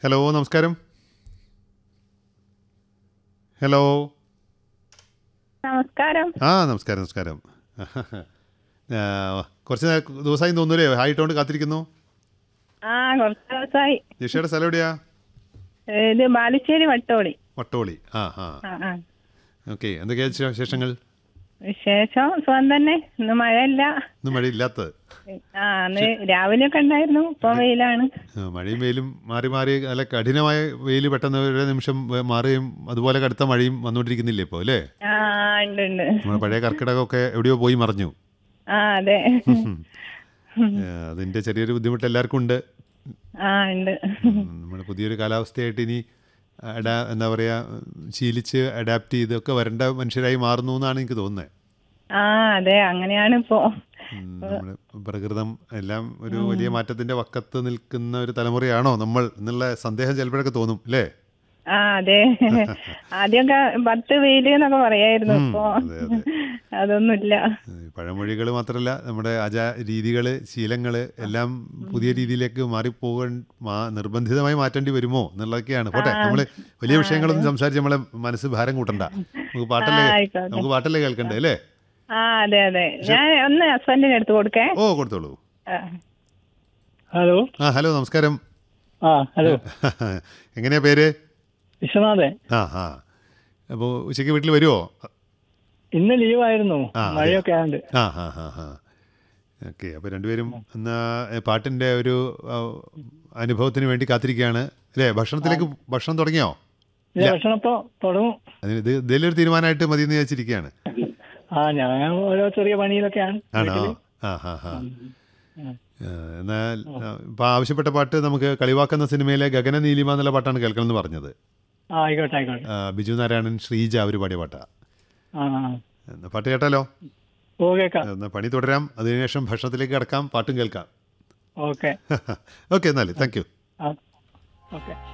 Hello നമസ്കാരം hello നമസ്കാരം ആ നമസ്കാരം നമസ്കാരം ആ, കുറച്ച് നേ- ദിവസമായി തോന്നൂലേ ഹായിട്ടോണ്ട് കാത്തിരിക്കുന്നു ആ കുറച്ച് ദിവസമായി ജിഷയുടെ സ്ഥലം എവിടെയാ ഇത് ബാലുശ്ശേരി വട്ടോളി വട്ടോളി ആ ആ ആ ആ ഓക്കെ എന്തൊക്കെയാ വിശേ- വിശേഷങ്ങൾ വിശേഷം സുഖം തന്നെ ഇന്ന് മഴയില്ല ഇന്ന് മഴയില്ലാത്തത് ആ അന്ന് രാവിലെ ഒക്കെ ഉണ്ടായിരുന്നു ഇപ്പൊ വെയിലാണ് ആ, മഴയും വെയിലും മാറി മാറി നല്ല കഠിനമായ വെയിൽ പെട്ടെന്ന് ഒരു നിമിഷം വേ- മാറുകയും അതുപോലെ കടുത്ത മഴയും വന്നുകൊണ്ടിരിക്കുന്നില്ലേ ഇപ്പോൾ അല്ലേ ആ ഉണ്ട് ഉണ്ട് നമ്മുടെ പഴയ കർക്കിടകമൊക്കെ എവിടെയോ പോയി മറഞ്ഞു ആ അതെ ആ, അതിൻ്റെ ചെറിയൊരു ബുദ്ധിമുട്ട് എല്ലാവർക്കും ഉണ്ട് ആ ഉണ്ട് ഉം, നമ്മുടെ പുതിയൊരു കാലാവസ്ഥയായിട്ട് ഇനി അഡാ എന്താ പറയുക ശീലിച്ച് അഡാപ്റ്റ് ചെയ്തൊക്കെ വരേണ്ട മനുഷ്യരായി മാറുന്നു എന്നാണ് എനിക്ക് തോന്നുന്നത് ആ അതെ അങ്ങനെയാണ് ഇപ്പോ ഉം, നമ്മുടെ പ്രകൃതം എല്ലാം ഒരു വലിയ മാറ്റത്തിന്റെ വക്കത്ത് നിൽക്കുന്ന ഒരു തലമുറയാണോ നമ്മൾ എന്നുള്ള സന്ദേഹം ചിലപ്പോഴൊക്കെ തോന്നും അല്ലേ ആ അതെ ആദ്യമൊക്കെ പത്ത് വെയില് എന്നൊക്കെ പറയായിരുന്നു ഉം, ഇപ്പൊ അതെ, അതെ. അതൊന്നുമില്ല പഴമൊഴികൾ മാത്രമല്ല നമ്മുടെ ആചാര രീതികൾ ശീലങ്ങൾ എല്ലാം പുതിയ രീതിയിലേക്ക് മാറിപ്പോകാൻ മാ നിർബന്ധിതമായി മാറ്റേണ്ടി വരുമോ എന്നുള്ളതൊക്കെയാണ് പോട്ടെ നമ്മൾ വലിയ വിഷയങ്ങളൊന്നും സംസാരിച്ച് നമ്മളെ മനസ്സ് ഭാരം കൂട്ടണ്ട നമുക്ക് പാട്ടല്ലേ ആ, ആയിക്കോട്ടെ. നമുക്ക് പാട്ടല്ലേ കേൾക്കണ്ടേ അല്ലേ ആ അതെ അതെ ഞാൻ ഒന്ന് ഹസ്ബൻഡിന് എടുത്ത് കൊടുക്കേ ഓ കൊടുത്തോളൂ ആ. ഹലോ ആ ഹലോ നമസ്കാരം ആ ഹലോ എങ്ങനെയാ പേര് വിശ്വനാഥൻ ആ ആ അപ്പോൾ ഉച്ചയ്ക്ക് വീട്ടിൽ വരുമോ ഇന്ന് ലീവായിരുന്നു ആ, അതെ. മഴയൊക്കെ ആയതുകൊണ്ട് ആ ആ ആ ആ ഓക്കെ അപ്പോൾ രണ്ടുപേരും എന്നാ ഏ, പാട്ടിൻ്റെ ഒരു ആ, അനുഭവത്തിന് വേണ്ടി കാത്തിരിക്കുകയാണ് അല്ലേ ഭക്ഷണത്തിലേക്ക് ഭക്ഷണം തുടങ്ങിയോ ഇല്ല ഭക്ഷണം ഇപ്പൊ തുടങ്ങും അതിന് ഇത് ഇതിലൊരു തീരുമാനമായിട്ട് മതി എന്ന് വിചാരിച്ചിരിക്കുകയാണ് ആ ഞാൻ ഓരോ ചെറിയ പണിയിലൊക്കെയാണ് ആണോ വീട്ടില്. ആ ആ ആ ഉം. ആ, എന്നാൽ ഇപ്പോൾ ആവശ്യപ്പെട്ട പാട്ട് നമുക്ക് കളിവാക്കുന്ന സിനിമയിലെ ഗഗന നീലിമ എന്നുള്ള പാട്ടാണ് കേൾക്കണം എന്ന് പറഞ്ഞത് ആ ആയിക്കോട്ടെ ആയിക്കോട്ടെ ആ, ബിജു നാരായണൻ ശ്രീജ അവർ പാടിയ പാട്ടാ ആ ആ. എന്നാ പാട്ട് കേട്ടാലോ ഓ കേക്കാം എന്നാൽ പണി തുടരാം അതിനുശേഷം ഭക്ഷണത്തിലേക്ക് കിടക്കാം പാട്ടും കേൾക്കാം ഓക്കെ ഓക്കെ എന്നാൽ താങ്ക് യു ആ ഓക്കെ